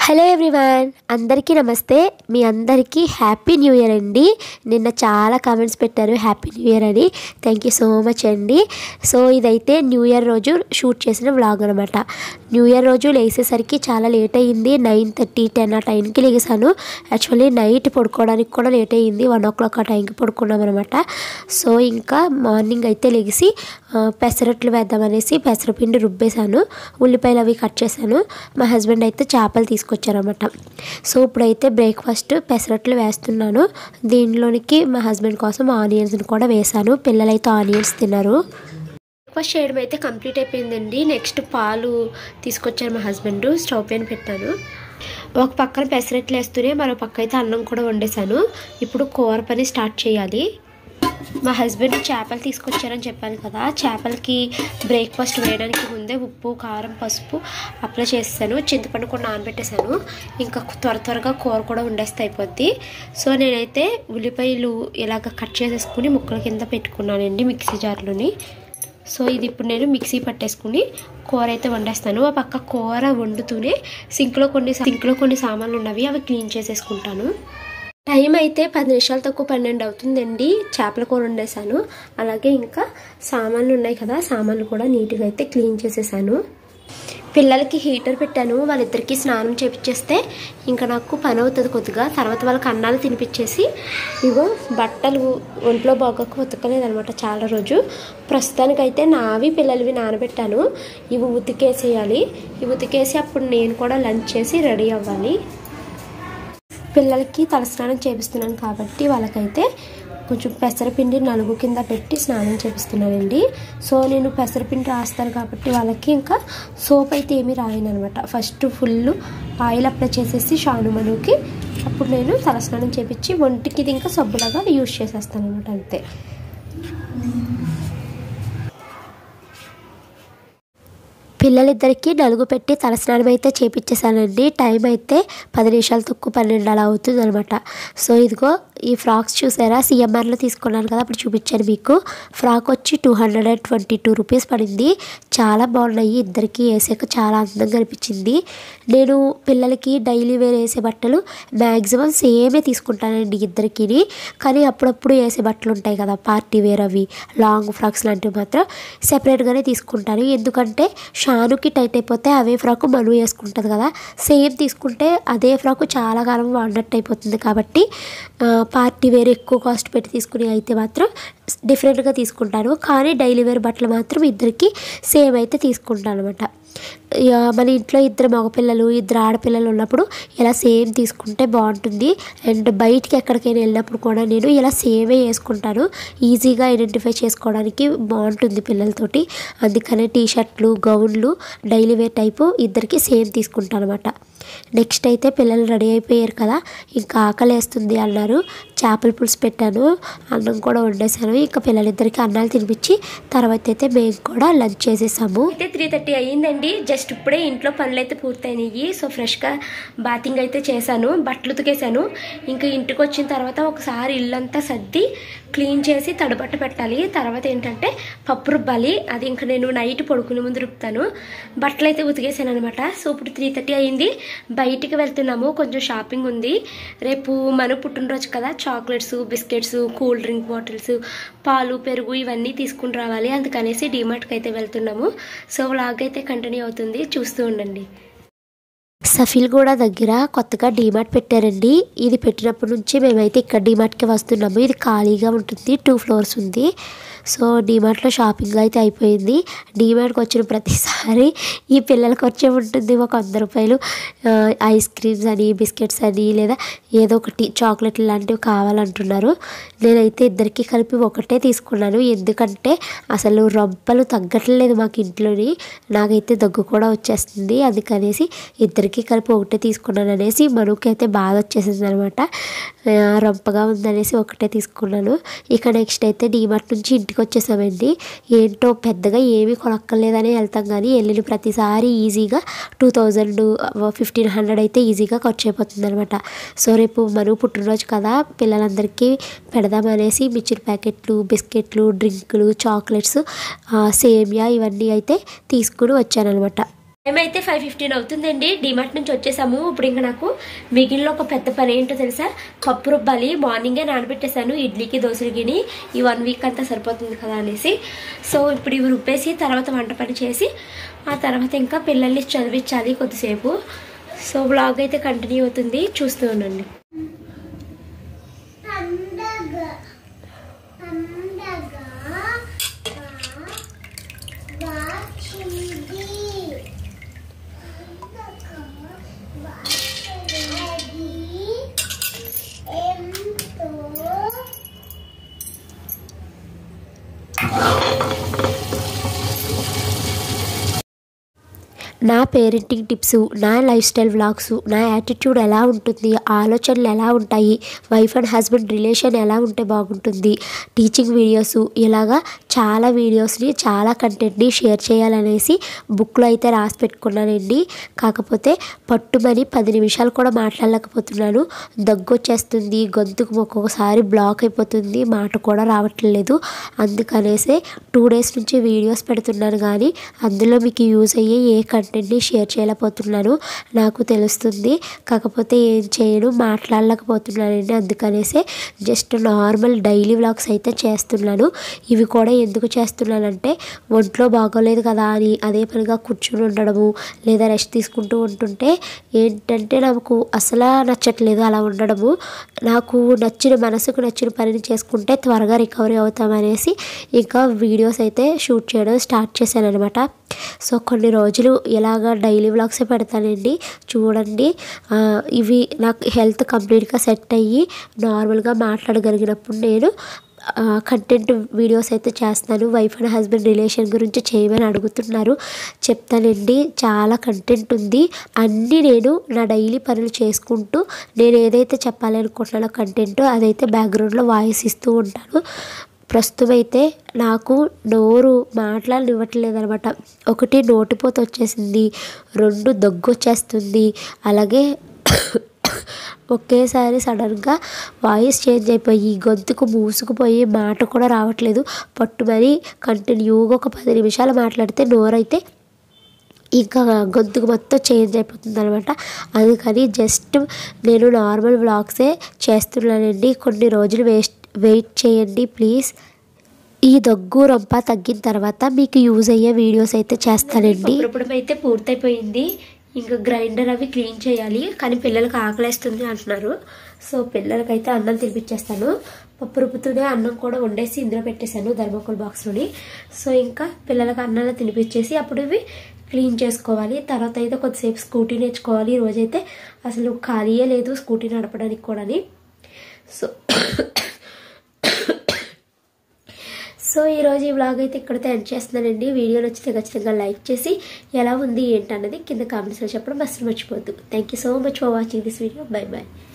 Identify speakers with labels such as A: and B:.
A: hello everyone అందరికీ నమస్తే మీ అందరికీ హ్యాపీ న్యూ ఇయర్ అండి నిన్న చాలా కామెంట్స్ పెట్టారు హ్యాపీ న్యూ ఇయర్ అని థ్యాంక్ యూ సో మచ్ అండి సో ఇదైతే న్యూ ఇయర్ రోజు షూట్ చేసిన వ్లాగ్ అనమాట న్యూ ఇయర్ రోజు లేసేసరికి చాలా లేట్ అయ్యింది నైన్ థర్టీ టెన్ ఆ టైంకి లేసాను యాక్చువల్లీ నైట్ పడుకోవడానికి కూడా లేట్ అయ్యింది వన్ ఓ క్లాక్ ఆ టైంకి పడుకున్నాం అనమాట సో ఇంకా మార్నింగ్ అయితే లెగిసి ఆ, పెసరట్లు వేద్దామనేసి పెసరపిండి రుబ్బేశాను ఉల్లిపాయలు అవి కట్ చేశాను మా హస్బెండ్ అయితే చేపలు తీసుకొచ్చారన్నమాట సో ఇప్పుడైతే బ్రేక్ఫాస్ట్ పెసరట్లు వేస్తున్నాను దీనిలోనికి మా హస్బెండ్ కోసం ఆనియన్స్ని కూడా వేశాను పిల్లలైతే ఆనియన్స్ తిన్నారు బ్రేక్ఫాస్ట్ చేయడం అయితే కంప్లీట్ అయిపోయిందండి నెక్స్ట్ పాలు తీసుకొచ్చారు మా హస్బెండ్ స్టవ్ పైన పెట్టాను ఒక పక్కన పెసరట్లు వేస్తూనే మరో పక్క అయితే అన్నం కూడా వండేసాను ఇప్పుడు కూర పని స్టార్ట్ చేయాలి మా హస్బెండ్ చేపలు తీసుకొచ్చారని చెప్పాను కదా చేపలకి బ్రేక్ఫాస్ట్ వేయడానికి ముందే ఉప్పు కారం పసుపు అప్లై చేస్తాను చింతపండు కూడా నానబెట్టేశాను ఇంకా త్వర త్వరగా కూర కూడా వండేస్తే అయిపోద్ది సో నేనైతే ఉల్లిపాయలు ఇలాగ కట్ చేసేసుకుని ముక్కల కింద పెట్టుకున్నానండి మిక్సీ జార్లోని సో ఇది ఇప్పుడు నేను మిక్సీ పట్టేసుకుని కూర అయితే వండేస్తాను ఆ పక్క కూర వండుతూనే సింక్లో కొన్ని సింక్లో కొన్ని సామాన్లు ఉన్నవి అవి క్లీన్ చేసేసుకుంటాను టైం అయితే పది నిమిషాలు తక్కువ పన్నెండు అవుతుందండి చేపల కూర వండేసాను అలాగే ఇంకా సామాన్లు ఉన్నాయి కదా సామాన్లు కూడా నీట్గా అయితే క్లీన్ చేసేసాను పిల్లలకి హీటర్ పెట్టాను వాళ్ళిద్దరికీ స్నానం చేపించేస్తే ఇంకా నాకు పని అవుతుంది కొద్దిగా తర్వాత వాళ్ళకి అన్నాలు తినిపించేసి ఇగో బట్టలు ఒంట్లో బాగోక ఉతకలేదు అనమాట చాలా రోజు ప్రస్తుతానికైతే నావి పిల్లలవి నానబెట్టాను ఇవి ఉతికేసేయాలి ఇవి ఉతికేసి అప్పుడు నేను కూడా లంచ్ చేసి రెడీ అవ్వాలి పిల్లలకి తలస్నానం చేపిస్తున్నాను కాబట్టి వాళ్ళకైతే కొంచెం పెసరపిండి నలుగు కింద పెట్టి స్నానం చేపిస్తున్నానండి సో నేను పెసరపిండి రాస్తాను కాబట్టి వాళ్ళకి ఇంకా సోప్ అయితే ఏమీ రాయను అనమాట ఫస్ట్ ఫుల్ ఆయిల్ అప్లై చేసేసి షాను మనుకి అప్పుడు నేను తలస్నానం చేపించి ఒంటికి ఇది ఇంకా సబ్బులాగా యూజ్ చేసేస్తాను అనమాట అంతే పిల్లలిద్దరికీ నలుగు పెట్టి తలస్నానం అయితే చేపించేసానండి టైం అయితే పది నిమిషాలు తక్కువ పన్నెండు అలా అవుతుంది అనమాట సో ఇదిగో ఈ ఫ్రాక్స్ చూసారా సిఎంఆర్లో తీసుకున్నాను కదా అప్పుడు చూపించాను మీకు ఫ్రాక్ వచ్చి two hundred and twenty two rupees పడింది చాలా బాగున్నాయి ఇద్దరికి వేసాక చాలా అందంగా అనిపించింది నేను పిల్లలకి డైలీ వేర్ వేసే బట్టలు మ్యాక్సిమం సేమే తీసుకుంటానండి ఇద్దరికి కానీ అప్పుడప్పుడు వేసే బట్టలు ఉంటాయి కదా పార్టీ వేర్ అవి లాంగ్ ఫ్రాక్స్ లాంటివి మాత్రం సెపరేట్గానే తీసుకుంటాను ఎందుకంటే షానుకి టైట్ అయిపోతే అవే ఫ్రాక్ మను వేసుకుంటుంది కదా సేమ్ తీసుకుంటే అదే ఫ్రాక్ చాలా కాలం వాడినట్టు అయిపోతుంది కాబట్టి ఆ, పార్టీ వేర్ ఎక్కువ కాస్ట్ పెట్టి తీసుకుని అయితే మాత్రం డిఫరెంట్గా తీసుకుంటాను కానీ డైలీ వేర్ బట్టలు మాత్రం ఇద్దరికి సేమ్ అయితే తీసుకుంటాను అనమాట ఇక మన ఇంట్లో ఇద్దరు మగపిల్లలు ఇద్దరు ఆడపిల్లలు ఉన్నప్పుడు ఇలా సేమ్ తీసుకుంటే బాగుంటుంది అండ్ బయటికి ఎక్కడికైనా వెళ్ళినప్పుడు కూడా నేను ఇలా సేమే వేసుకుంటాను ఈజీగా ఐడెంటిఫై చేసుకోవడానికి బాగుంటుంది పిల్లలతోటి అందుకనే టీ షర్ట్లు గౌన్లు డైలీ వేర్ టైపు ఇద్దరికి సేమ్ తీసుకుంటాను అనమాట నెక్స్ట్ అయితే పిల్లలు రెడీ అయిపోయారు కదా ఇంకా ఆకలి వేస్తుంది అన్నారు చేపల పులుసు పెట్టాను అన్నం కూడా వండేసాను ఇంకా పిల్లలిద్దరికి అన్నాలు తినిపించి తర్వాత అయితే మేము కూడా లంచ్ చేసేసాము అయితే త్రీ థర్టీ అయ్యిందండి జస్ట్ ఇప్పుడే ఇంట్లో పనులు అయితే పూర్తయినాయి సో ఫ్రెష్గా బాతింగ్ అయితే చేశాను బట్టలు ఉతికేసాను ఇంకా ఇంటికి వచ్చిన తర్వాత ఒకసారి ఇల్లంతా సర్ది క్లీన్ చేసి తడబట్ట పెట్టాలి తర్వాత ఏంటంటే పప్పు రుబ్బాలి అది ఇంకా నేను నైట్ పడుకునే ముందు రుబ్తాను బట్టలు అయితే ఉతికేసాను అనమాట సో ఇప్పుడు త్రీ థర్టీ అయింది బయటికి వెళ్తున్నాము కొంచెం షాపింగ్ ఉంది రేపు మన పుట్టినరోజు కదా chocolates biscuits cool drink bottles పాలు పెరుగు ఇవన్నీ తీసుకుని రావాలి అందుకనేసి డిమార్ట్కి అయితే వెళ్తున్నాము సో వ్లాగ్ అయితే కంటిన్యూ అవుతుంది చూస్తూ ఉండండి సఫీల్గూడ దగ్గర కొత్తగా డీమార్ట్ పెట్టారండి ఇది పెట్టినప్పటి నుంచి మేమైతే ఇక్కడ డీమార్ట్కి వస్తున్నాము ఇది ఖాళీగా ఉంటుంది టూ ఫ్లోర్స్ ఉంది సో డీమార్ట్లో షాపింగ్ అయితే అయిపోయింది డీమార్ట్కి వచ్చిన ప్రతిసారి ఈ పిల్లల ఖర్చే ఉంటుంది ఒక వంద రూపాయలు ఆ, ఐస్ క్రీమ్స్ అని బిస్కెట్స్ అని లేదా ఏదో ఒకటి చాక్లెట్ లాంటివి కావాలంటున్నారు నేనైతే ఇద్దరికి కలిపి ఒకటే తీసుకున్నాను ఎందుకంటే అసలు రొంపలు తగ్గట్లేదు మాకు ఇంట్లోని నాకైతే దగ్గు కూడా వచ్చేస్తుంది అందుకనేసి ఇద్దరికి కలిపి ఒకటే తీసుకున్నాను అనేసి మనుకి అయితే బాధ వచ్చేసింది అనమాట రొంపగా ఉందనేసి ఒకటే తీసుకున్నాను ఇక నెక్స్ట్ అయితే డీమార్ట్ నుంచి ఇంటికి వచ్చేసామండి ఏంటో పెద్దగా ఏమీ కొనక్కర్లేదని వెళ్తాం కానీ వెళ్ళిన ప్రతిసారి ఈజీగా టూ థౌజండ్ ఫిఫ్టీన్ హండ్రెడ్ అయితే ఈజీగా ఖర్చు అయిపోతుంది అనమాట సో రేపు మను పుట్టినరోజు కదా పిల్లలందరికీ పెడదామనేసి మిక్చర్ ప్యాకెట్లు బిస్కెట్లు డ్రింకులు చాక్లెట్స్ సేమియా ఇవన్నీ అయితే తీసుకుని వచ్చానమాట టైం అయితే ఫైవ్ ఫిఫ్టీన్ అవుతుందండి డిమార్ట్ నుంచి వచ్చేసాము ఇప్పుడు ఇంకా నాకు మిగిలిన ఒక పెద్ద పని ఏంటో తెలుసా పప్పు రుబ్బాలి మార్నింగే నానబెట్టేశాను ఇడ్లీకి దోశలకి ఈ వన్ వీక్ అంతా సరిపోతుంది కదా అనేసి సో ఇప్పుడు ఇవి రుబ్బేసి తర్వాత వంట పని చేసి ఆ తర్వాత ఇంకా పిల్లల్ని చదివించాలి కొద్దిసేపు సో బ్లాగ్ అయితే కంటిన్యూ అవుతుంది చూస్తూ ఉండండి
B: పండగ పండగ వచ్చింది అది ఎంతో
A: నా పేరెంటింగ్ టిప్స్ నా లైఫ్ స్టైల్ వ్లాగ్స్ నా యాటిట్యూడ్ ఎలా ఉంటుంది ఆలోచనలు ఎలా ఉంటాయి వైఫ్ అండ్ హస్బెండ్ రిలేషన్ ఎలా ఉంటే బాగుంటుంది టీచింగ్ వీడియోస్ ఇలాగా చాలా వీడియోస్ని చాలా కంటెంట్ని షేర్ చేయాలనేసి బుక్లో అయితే రాసి పెట్టుకున్నానండి కాకపోతే పట్టుమని పది నిమిషాలు కూడా మాట్లాడలేకపోతున్నాను దగ్గు వచ్చేస్తుంది గొంతుకు ఒక్కొక్కసారి బ్లాక్ అయిపోతుంది మాట కూడా రావట్లేదు అందుకనేసి టూ డేస్ నుంచి వీడియోస్ పెడుతున్నాను కానీ అందులో మీకు యూజ్ అయ్యే ఏ కంటెంట్ని షేర్ చేయలేకపోతున్నాను నాకు తెలుస్తుంది కాకపోతే ఏం చేయను మాట్లాడలేకపోతున్నానండి అందుకనేసి జస్ట్ నార్మల్ డైలీ వ్లాగ్స్ అయితే చేస్తున్నాను ఇవి కూడా ఎందుకు చేస్తున్నానంటే ఒంట్లో బాగోలేదు కదా అని అదే పనిగా కూర్చుని ఉండడము లేదా రెస్ట్ తీసుకుంటూ ఉంటుంటే ఏంటంటే నాకు అసలు నచ్చట్లేదు అలా ఉండడము నాకు నచ్చిన మనసుకు నచ్చిన పనిని చేసుకుంటే త్వరగా రికవరీ అవుతామనేసి ఇంకా వీడియోస్ అయితే షూట్ చేయడం స్టార్ట్ చేశాను అనమాట సో కొన్ని రోజులు ఇలాగ డైలీ వ్లాగ్సే పెడతానండి చూడండి ఆ, ఇవి నాకు హెల్త్ కంప్లీట్గా సెట్ అయ్యి నార్మల్గా మాట్లాడగలిగినప్పుడు నేను కంటెంట్ వీడియోస్ అయితే చేస్తాను వైఫ్ అండ్ హస్బెండ్ రిలేషన్ గురించి చేయమని అడుగుతున్నారు చెప్తానండి చాలా కంటెంట్ ఉంది అన్నీ నేను నా డైలీ పనులు చేసుకుంటూ నేను ఏదైతే చెప్పాలి అనుకుంటున్నానో కంటెంట్ అదైతే బ్యాక్గ్రౌండ్లో వాయిస్ ఇస్తూ ఉంటాను ప్రస్తుతం అయితే నాకు నోరు మాట్లాడనివ్వట్లేదు అనమాట ఒకటి నోటిపోత వచ్చేసింది రెండు దగ్గు వచ్చేస్తుంది అలాగే ఒకేసారి సడన్గా వాయిస్ చేంజ్ అయిపోయి గొంతుకు మూసుకుపోయి మాట కూడా రావట్లేదు పట్టుమని కంటిన్యూగా ఒక పది నిమిషాలు మాట్లాడితే నోరైతే ఇంకా గొంతుకు మొత్తం చేంజ్ అయిపోతుంది అనమాట అందుకని జస్ట్ నేను నార్మల్ వ్లాగ్సే చేస్తున్నానండి కొన్ని రోజులు వేస్ట్ వెయిట్ చేయండి ప్లీజ్ ఈ దగ్గు రొంప తగ్గిన తర్వాత మీకు యూజ్ అయ్యే వీడియోస్ అయితే చేస్తానండి ఇప్పుడు అయితే పూర్తయిపోయింది ఇంకా గ్రైండర్ అవి క్లీన్ చేయాలి కానీ పిల్లలకి ఆకలేస్తుంది అంటున్నారు సో పిల్లలకైతే అన్నం తినిపించేస్తాను పప్పు రుబ్బుతూనే అన్నం కూడా వండేసి ఇందులో పెట్టేశాను ధర్మకోల్ బాక్స్లోని సో ఇంకా పిల్లలకి అన్నాన్ని తినిపించేసి అప్పుడు ఇవి క్లీన్ చేసుకోవాలి తర్వాత అయితే కొద్దిసేపు స్కూటీ నేర్చుకోవాలి ఈ రోజైతే అసలు ఖాళీయే లేదు స్కూటీ నడపడానికి కూడాని సో సో ఈరోజు ఈ వ్లాగ్ అయితే ఇక్కడితో ఎండ్ చేస్తున్నానండి వీడియో నచ్చితే ఖచ్చితంగా లైక్ చేసి ఎలా ఉంది ఏంటన్నది కింద కామెంట్స్లో చెప్పడం అస్సలు మర్చిపోద్దు thank you so much for watching this video bye bye